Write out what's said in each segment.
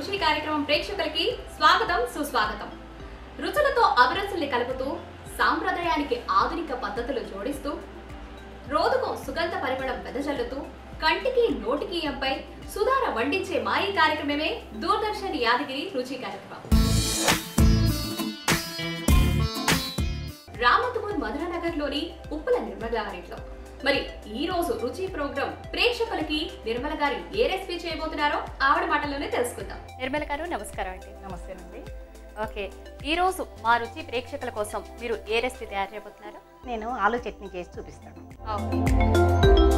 రుచి కార్యక్రమం ప్రేక్షకులకి స్వాగతం సుస్వాగతం రుచులతో అభిరుచుల్ని కలుపుతూ సాంప్రదాయానికి ఆధునిక పద్ధతులు జోడిస్తూ రోజుకో సుగంధ పరిమళం వెదజల్లుతూ కంటికి నోటికి ఎంపై సుధార వండించే మా ఈ కార్యక్రమమే దూరదర్శన్ యాదగిరి రుచి కార్యక్రమం రామతుమూర్ మధురనగర్లోని ఉప్పుల నిర్మల గారింట్లో మరి ఈ రోజు రుచి ప్రోగ్రాం ప్రేక్షకులకి నిర్మల గారు ఏ రెసిపీ చేయబోతున్నారో ఆవిడ మాటల్లోనే తెలుసుకుందాం నిర్మల గారు నమస్కారం అండి నమస్తేనండి ఓకే ఈ రోజు మా రుచి ప్రేక్షకుల కోసం మీరు ఏ రెసిపీ తయారు చేయబోతున్నారు నేను ఆలు చట్నీ చేసి చూపిస్తాను ఓకే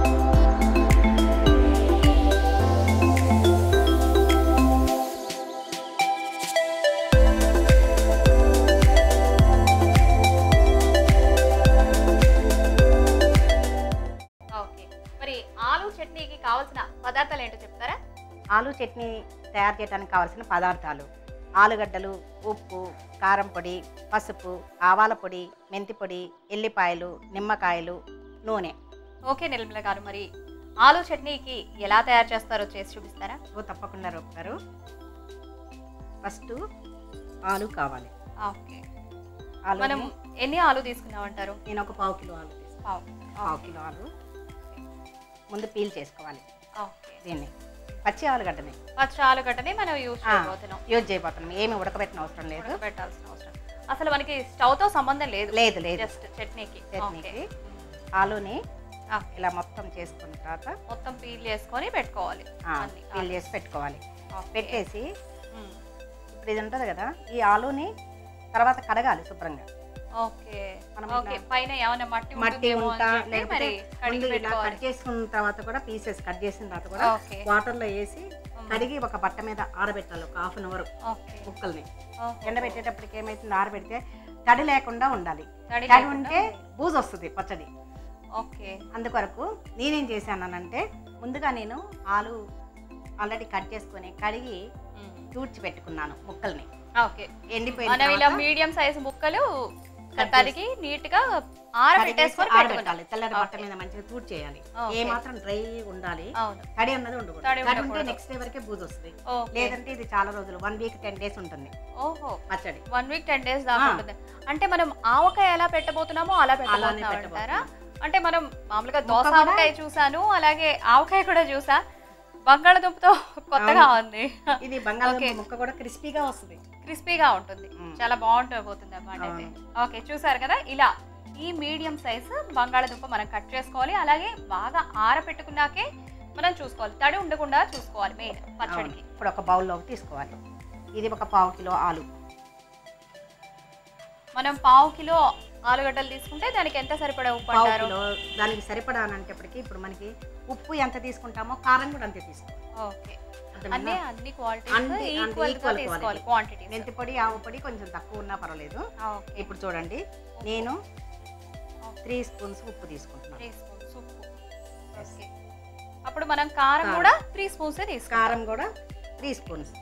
ఓకే మరి ఆలు చట్నీకి కావాల్సిన పదార్థాలు ఏంటో చెప్తారా ఆలు చట్నీ తయారు చేయడానికి కావాల్సిన పదార్థాలు ఆలుగడ్డలు ఉప్పు కారం పొడి పసుపు ఆవాల పొడి మెంతి పొడి ఎల్లిపాయలు నిమ్మకాయలు నూనె ఓకే నిర్మల గారు మరి ఆలు చట్నీకి ఎలా తయారు చేస్తారో చేసి చూపిస్తారా ఓ తప్పకుండా రొప్పారు ఫస్ట్ ఆలు కావాలి ఓకే ఆలు మనం ఎన్ని ఆలు తీసుకున్నామంటారు నేను ఒక పావు కిలో ఆలు తీసుకున్నాను పావు పావు కిలో ఆలు ముందు పీల్ చేసుకోవాలి ఓకే దీన్ని పచ్చి ఆలుగడ్డని పచ్చి ఆలుగడ్డని మనం యూజ్ ఆ. చేయబోతున్నాం యూజ్ చేయబోతున్నాం ఏమి ఉడకబెట్టిన అవసరం లేదు ఉడకబెట్టాల్సిన అవసరం అసలు మనకి స్టవ్ తో సంబంధం లేదు లేదు లేదు జస్ట్ చట్నీకి చట్నీకి ఓకే. ఆలుని ఆ. ఇలా మొత్తం చేసుకున్న తర్వాత మొత్తం పీల్ చేసుకొని పెట్టుకోవాలి ఆ, అన్ని. పీల్ చేసి పెట్టుకోవాలి ఓకే. పెట్టేసి ఉమ్. ఇప్పుడు ఇది ఉంటుంది కదా ఈ ఆలుని తర్వాత కడగాలి శుభ్రంగా ఓకే మనం ఓకే ఇట్లా పైన ఏమైనా మట్టి మట్టి ఉంటుందేమో అని ఉంటా చెప్పి లేకపోతే మరి కడిగి ముందు ఇలా పెట్టుకోవాలి కట్ చేసుకున్న తర్వాత కూడా పీసెస్ కట్ చేసిన తర్వాత కూడా ఓకే వాటర్ లో వేసి ఉమ్. కడిగి ఒక బట్ట మీద ఆరబెట్టాలి ఒక హాఫ్ అన్ అవర్ ఓకే ముక్కల్ని ఓహో. ఎండబెట్టేటప్పటికి ఏమైతుంది ఆరబెడితే తడి లేకుండా ఉండాలి తడి తడి లేకుండా ఉంటే బూజు వస్తుంది పచ్చడి ఓకే అందుకొరకు నేనేం చేశానంటే ముందుగా నేను ఆలు ఆల్రెడీ కట్ చేసుకొని కడిగి ఉమ్. తూడ్చి పెట్టుకున్నాను ముక్కల్ని ఓకే ఎండిపోయిన మనం ఇలా తర్వాత మీడియం సైజ్ ముక్కలు కట్ తరిగి నీట్ గా కడిగేసి ఆరబెట్టేసుకొని పెట్టుకున్నాం ఆరబెట్టాలి తెల్లటి బట్ట ఓకే. మీద మంచిగా తూడ్ చేయాలి ఓకే. ఏ మాత్రం డ్రై ఉండాలి అవును తడి అన్నది ఉండకూడదు తడి తడి ఉంటే ఉండకూడదు. నెక్స్ట్ డే వరకే బూజు వస్తుంది ఓకే లేదంటే ఇది చాలా రోజులు వన్ వీక్ టెన్ డేస్ ఉంటుంది ఓహో పచ్చడి వన్ వీక్ టెన్ డేస్ దాకా ఆ. ఉంటుంది అంటే మనం ఆవకాయ ఎలా పెట్టబోతున్నామో అలా అలానే పెట్టబోతున్నాం అంటారా పెట్టబోతున్నాం అంటే మనం మామూలుగా ముక్క దోస కూడా- ఆవకాయ చూసాను అలాగే ఆవకాయ కూడా చూసా బంగాళదుంపతో కొత్తగా ఉంది ఇది బంగాళదుంప ఓకే. ముక్క కూడా క్రిస్పీగా వస్తుంది క్రిస్పీగా ఉంటుంది మ్మ్. చాలా బాగుంటుంది పోతుంది అన్నమాట అయితే ఓకే చూసారు కదా ఇలా ఈ మీడియం సైజ్ బంగాళదుంప మనం కట్ చేసుకోవాలి అలాగే బాగా ఆరబెట్టుకున్నాకే మనం చూసుకోవాలి తడి ఉండకుండా చూసుకోవాలి మెయిన్ అవును. పచ్చడికి ఇప్పుడు ఒక బౌల్లోకి తీసుకోవాలి ఇది ఒక పావు కిలో ఆలు మనం పావు కిలో ఆలుగడ్డలు తీసుకుంటే దానికి ఎంత సరిపడా ఉప్పు పావు అంటారు కిలో దానికి సరిపడా అనేటప్పటికి ఇప్పుడు మనకి ఉప్పు ఎంత తీసుకుంటామో కారం కూడా అంతే తీసుకోవాలి ఓకే అర్థమైందా? అన్ని అన్ని క్వాలిటీస్ అన్ని- అన్ని ఈక్వల్ గా equal తీసుకోవాలి quality. క్వాంటిటీ మెంతి పొడి ఆవు పొడి కొంచెం తక్కువ ఉన్నా పర్వాలేదు ఓకే ఇప్పుడు చూడండి నేను త్రీ స్పూన్స్ ఉప్పు తీసుకుంటున్నాను త్రీ స్పూన్స్ ఉప్పు ఓకే అప్పుడు మనం కారం కారం. కూడా త్రీ స్పూన్స్ తీసుకోవాలి కారం కూడా త్రీ స్పూన్స్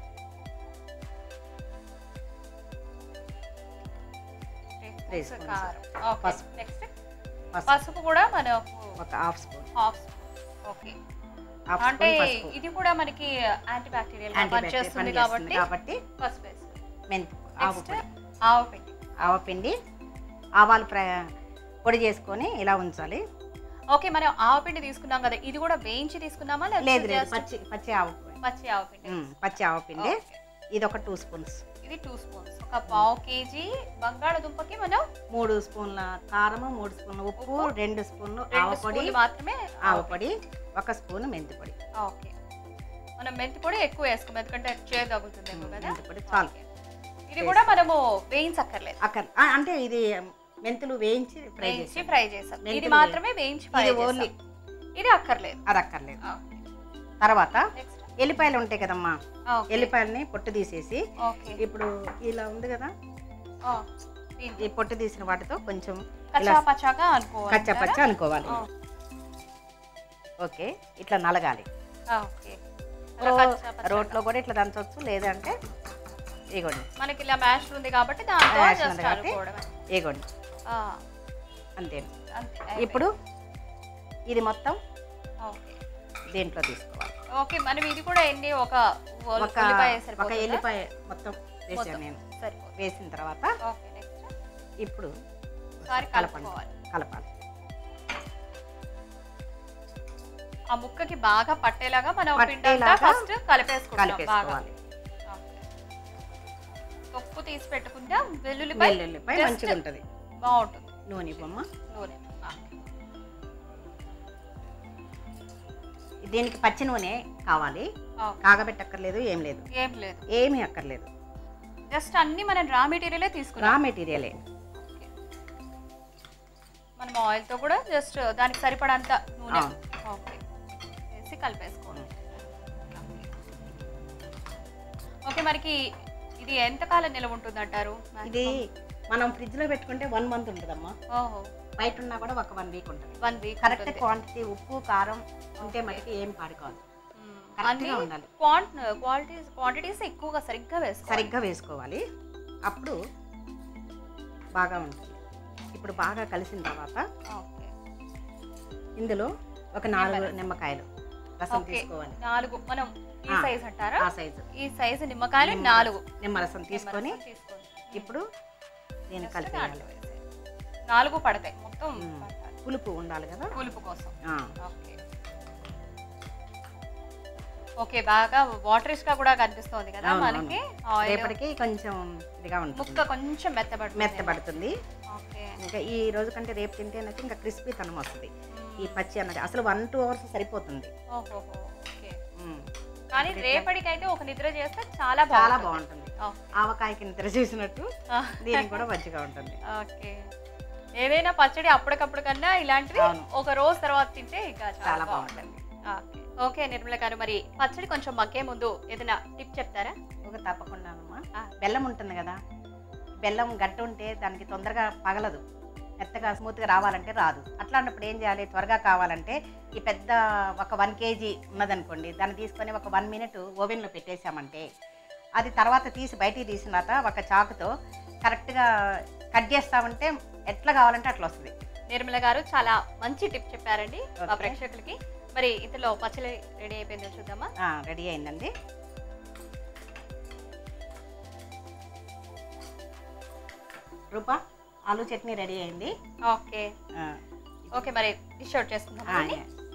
Three spoons. కారం ఓకే పసుపు. నెక్స్ట్ పసుపు పసుపు కూడా మన ఒక half spoon half okay half అంటే స్పూన్ పసుపు ఇది కూడా మనకి యాంటీ బ్యాక్టీరియల్ యాంటీబయాటిక్ పనిచేస్తుంది పని చేస్తుంది కాబట్టి కాబట్టి పసుపు వేసుకోవాలి మెంతి ఆవు నెక్స్ట్ పొడి ఆవపిండి ఆవపిండి ఆవాలు ఫ్రై పొడి చేసుకొని ఇలా ఉంచాలి ఓకే మనం ఆవపిండి తీసుకున్నాం కదా ఇది కూడా వేయించి తీసుకున్నామా లేదు లేకపోతే లేదు just పచ్చి పచ్చి ఆవు పొడి. పచ్చి ఆవపిండి ఉమ్, పచ్చి ఆవపిండి ఓకే. ఇది ఒక టూ స్పూన్స్ ఇది టూ స్పూన్స్ ఒక పావు కేజీ బంగాళదుంపకి మనం మూడు స్పూన్ల కారము మూడు స్పూన్ల ఉప్పు ఉప్పు, రెండు స్పూన్లు ఆవ రెండు పొడి స్పూన్లు మాత్రమే ఆవ పొడి ఒక స్పూన్ మెంతి పొడి ఓకే మనం మెంతి పొడి ఎక్కువ వేసుకోం ఎందుకంటే చేదు తగులుతుందేమో ఉమ్, కదా మెంతి పొడి చాలు ఓకే. ఇది కూడా మనము వేయించక్కర్లేదు అక్కడ ఆ, అంటే ఇది మెంతులు వేయించి ఫ్రై వేయించి చేసి ఫ్రై చేసాం ఇది మెంతులు మాత్రమే వేయించి ఫ్రై ఇది చేసాం ఓన్లీ ఇది అక్కర్లేదు అది అక్కర్లేదు తర్వాత నెక్స్ట్ ఎల్లిపాయలు ఉంటాయి కదమ్మా ఎల్లిపాయలని పొట్టు తీసేసి ఓకే ఇప్పుడు ఇలా ఉంది కదా ఆ, ఈ దీన్ని పొట్టు తీసిన వాటితో కొంచెం కచ్చా పచ్చాగా అనుకోవాలి కచ్చా పచ్చ అనుకోవాలి ఆ. ఓకే ఇట్లా నలగాలి ఆ, ఓకే అలా రో- కచ్చా పచ్చాగా. రోట్లో కూడా ఇట్లా దంచవచ్చు లేదంటే ఇగోండి మనకి ఇలా మ్యాష్ ఉంది కాబట్టి దాంతో Mash ఉంది జస్ట్ కాబట్టి అనుకోవడమే ఇగోండి ఆ, అంతే అంతే అయిపోయింది. ఇప్పుడు ఇది మొత్తం ఓకే దీంట్లో తీసుకోవాలి ఓకే మనం ఇది కూడా ఎన్ని ఒక ఉల్- ఒక ఉల్లిపాయ ఒక సరిపోతుందా? ఎల్లిపాయ మొత్తం వేసాను మొత్తం. నేను సరిపోతుంది వేసిన తర్వాత ఓకే నెక్స్ట్ ఇప్పుడు ఒకసారి కలపండి కలుపుకోవాలి కలపాలి ఆ ముక్కకి బాగా పట్టేలాగా మనం పిండి అంతా పట్టేలాగా ఫస్ట్ కలిపేసుకుంటాం బాగా కలిపేసుకోవాలి ఓకే. తొక్కు తీసి పెట్టుకుంటే వెల్లుల్లిపాయ వెల్లుల్లిపాయ just మంచిగా ఉంటుంది బాగుంటుంది నూనె బొమ్మ నూనె ఆ. దీనికి పచ్చి నూనె కావాలి ఓకే. కాగబెట్టక్కర్లేదు ఏం లేదు ఏం లేదు ఏమీ అక్కర్లేదు జస్ట్ అన్ని మనం రా మెటీరియలే రా తీసుకున్నాం మెటీరియలే ఓకే. మనం ఆయిల్ తో కూడా జస్ట్ దానికి సరిపడంత నూనె అవును. ఓకే వేసి కలిపేసుకోవడం ఓకే మనకి ఇది ఎంతకాలం నిలవ ఉంటుంది అంటారు ఇది మనం ఫ్రిడ్జ్ లో పెట్టుకుంటే వన్ మంత్ ఉంటుందమ్మా ఓహో బయట ఉన్నా కూడా ఒక వన్ వీక్ ఉంటుంది వన్ వీక్ కరెక్ట్ క్వాంటిటీ ఉప్పు కారం ఉంటే మనకి ఏం పాడుకోవాలి కరెక్ట్ గా ఉండాలి క్వాలిటీస్ క్వాంటిటీస్ ఎక్కువగా సరిగ్గా వేసుకోవాలి సరిగ్గా వేసుకోవాలి అప్పుడు బాగా ఉంటుంది ఇప్పుడు బాగా కలిసిన తర్వాత ఓకే ఇందులో ఒక నాలుగు నిమ్మకాయలు రసం ఓకే. తీసుకోవాలి నాలుగు మనం ఈ ఆ. సైజ్ అంటారా ఆ సైజు ఈ సైజు నిమ్మకాయలు నిమ్మ నాలుగు నిమ్మరసం తీసుకొని నిమ్మరసం తీసుకోండి. ఇప్పుడు దీన్ని Just కలిపేయాలి దాంట్లో వేసేయాలి. నాలుగు పడతాయి మొత్తం మ్మ్. పట్టాలి. పులుపు ఉండాలి కదా పులుపు కోసం ఆ, ఓకే ఓకే బాగా వాటరిష్ గా కూడా కనిపిస్తోంది కదా అవును, మనకి ఆయిల్ రేపటికి కొంచెం ఇదిగా ఉంటుంది ముక్క కొంచెం మెత్తబడుతుంది మెత్తబడుతుంది ఓకే ఇంకా ఈ రోజు కంటే రేపు తింటేనైతే ఇంకా క్రిస్పీ తనం వస్తుంది ఈ మ్మ్. పచ్చి అన్నది అసలు వన్ టూ అవర్స్ సరిపోతుంది ఓహోహో, ఓకే ఉమ్. కానీ ఇప్పుడు రేపటికైతే ఒక నిద్ర చేస్తే చాలా చాలా బాగుంటుంది. బాగుంటుంది ఓకే. ఆవకాయకి నిద్ర చేసినట్టు ఆ. దీనికి కూడా మంచిగా ఉంటుంది ఓకే ఏదైనా పచ్చడి అప్పటికప్పుడు కన్నా ఇలాంటివి అవును. ఒక రోజు తర్వాత తింటే ఇంకా చాలా చాలా బాగుంటుంది బాగుంటుంది ఓకే. ఓకే నిర్మల గారు మరి పచ్చడి కొంచెం మగ్గే ముందు ఏదైనా టిప్ చెప్తారా ఒక తప్పకుండానమ్మా ఆ. బెల్లం ఉంటుంది కదా బెల్లం గట్టి ఉంటే దానికి తొందరగా పగలదు మెత్తగా స్మూత్గా రావాలంటే రాదు అట్లాంటప్పుడు ఏం చేయాలి త్వరగా కావాలంటే ఈ పెద్ద ఒక వన్ కేజీ ఉన్నదనుకోండి దాన్ని తీసుకొని ఒక వన్ మినిట్ ఓవెన్లో పెట్టేశామంటే అది తర్వాత తీసి బయటికి తీసిన తర్వాత ఒక చాకుతో కరెక్ట్గా కట్ చేస్తామంటే ఎట్లా కావాలంటే అట్లా వస్తుంది నిర్మల గారు చాలా మంచి టిప్ చెప్పారండి మా ఓకే. ప్రేక్షకులకి మరి ఇందులో పచ్చడి రెడీ అయిపోయిందో చూద్దామా ఆ, రెడీ అయిందండి రూపా ఆలు చట్నీ రెడీ అయింది ఓకే ఆ, ఓకే మరి డిష్ అవుట్ చేసుకుందాం ఆ,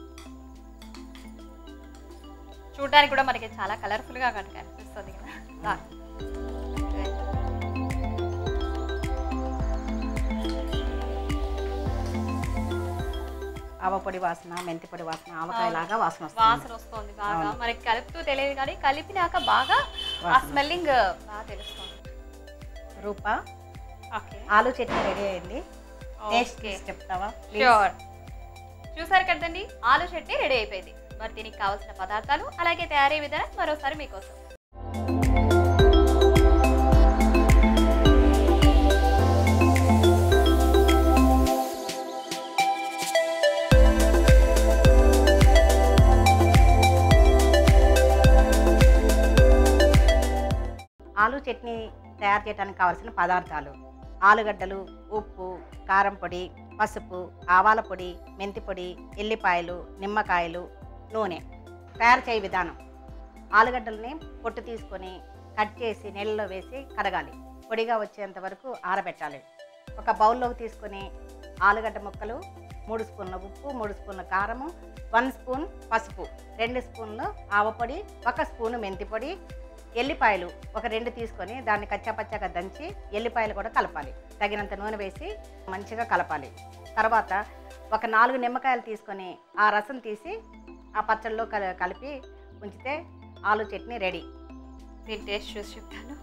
చూడడానికి కూడా మనకి చాలా కలర్ఫుల్ గా కనుక కనిపిస్తుంది కదా రా. ఆవపొడి వాసన మెంతి పొడి వాసన ఆవకాయ లాగా వాసన వస్తుంది వాసన వస్తుంది బాగా అవును. మనకి కలుపుతూ తెలియదు కానీ కలిపినాక బాగా ఆ వాసన. స్మెల్లింగ్ బాగా తెలుస్తుంది రూపా ఓకే ఆలు చట్నీ రెడీ అయింది టేస్ట్ ఓకే చూసి చెప్తావా Please. ష్యూర్ చూసారు కదండి ఆలు చట్నీ రెడీ అయిపోయింది మరి దీనికి కావాల్సిన పదార్థాలు అలాగే తయారీ విధానం మరోసారి మీకోసం ఆలు చట్నీ తయారు చేయడానికి కావాల్సిన పదార్థాలు ఆలుగడ్డలు ఉప్పు కారం పొడి పసుపు ఆవాల పొడి మెంతి పొడి ఎల్లిపాయలు నిమ్మకాయలు నూనె తయారు చేయ విధానం ఆలుగడ్డల్ని పొట్టు తీసుకొని కట్ చేసి నీళ్ళలో వేసి కడగాలి పొడిగా వచ్చేంత వరకు ఆరబెట్టాలి ఒక బౌల్లోకి తీసుకొని ఆలుగడ్డ ముక్కలు మూడు స్పూన్ల ఉప్పు మూడు స్పూన్ల కారము వన్ స్పూన్ పసుపు రెండు స్పూన్లు ఆవపొడి ఒక స్పూను మెంతి పొడి ఎల్లిపాయలు ఒక రెండు తీసుకొని దాన్ని కచ్చాపచ్చాగా దంచి ఎల్లిపాయలు కూడా కలపాలి తగినంత నూనె వేసి మంచిగా కలపాలి తర్వాత ఒక నాలుగు నిమ్మకాయలు తీసుకొని ఆ రసం తీసి ఆ పచ్చళ్ళలో కల కలిపి ఉంచితే ఆలు చట్నీ రెడీ దీని టేస్ట్ చూసి చెప్తాను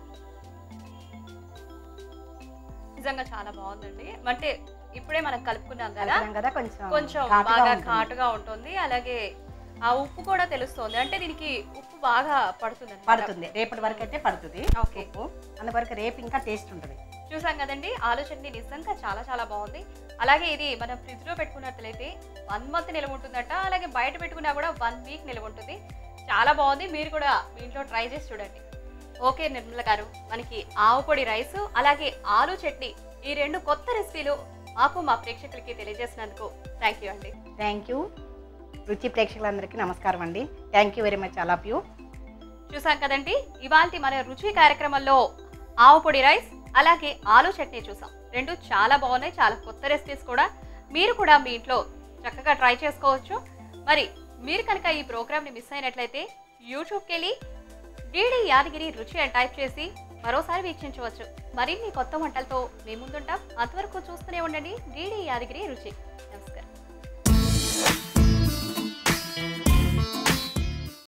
నిజంగా చాలా బాగుందండి అంటే ఇప్పుడే మనం కలుపుకున్నాం కదా కలిపినాం కదా కొంచెం కొంచెం ఘాటుగా బాగా ఉంటుంది. ఘాటుగా ఉంటుంది అలాగే ఆ ఉప్పు కూడా తెలుస్తుంది అంటే దీనికి ఉప్పు బాగా పడుతుంది పడుతుంది రేపటి వరకు అయితే పడుతుంది ఓకే. ఉప్పు అందువరకు రేపు ఇంకా టేస్ట్ ఉంటుంది చూసాం కదండి ఆలు చట్నీ నిజంగా చాలా చాలా బాగుంది అలాగే ఇది మనం ఫ్రిడ్జ్ లో పెట్టుకున్నట్లయితే వన్ మంత్ నిల్వ ఉంటుందట అలాగే బయట పెట్టుకున్నా కూడా వన్ వీక్ నిల్వ ఉంటుంది చాలా బాగుంది మీరు కూడా మీ ఇంట్లో ట్రై చేసి చూడండి ఓకే నిర్మల గారు మనకి ఆవు పొడి రైస్ అలాగే ఆలు చట్నీ ఈ రెండు కొత్త రెసిపీలు మాకు మా ప్రేక్షకులకి తెలియజేసినందుకు థ్యాంక్ యూ అండి థ్యాంక్ యూ రుచి ప్రేక్షకులందరికీ నమస్కారం అండి thank you very much all of you చూసాం కదండి ఇవాళ మన రుచి కార్యక్రమంలో ఆవు పొడి రైస్ అలాగే ఆలు చట్నీ చూసాం రెండు చాలా బాగున్నాయి చాలా కొత్త రెసిపీస్ కూడా మీరు కూడా మీ ఇంట్లో చక్కగా ట్రై చేసుకోవచ్చు మరి మీరు కనుక ఈ ప్రోగ్రామ్ని మిస్ అయినట్లయితే యూట్యూబ్కి వెళ్ళి డీడీ యాదగిరి రుచి అని టైప్ చేసి మరోసారి వీక్షించవచ్చు మరిన్ని కొత్త వంటలతో మీ ముందుంటాం అంతవరకు చూస్తూనే ఉండండి డీడీ యాదగిరి రుచి నమస్కారం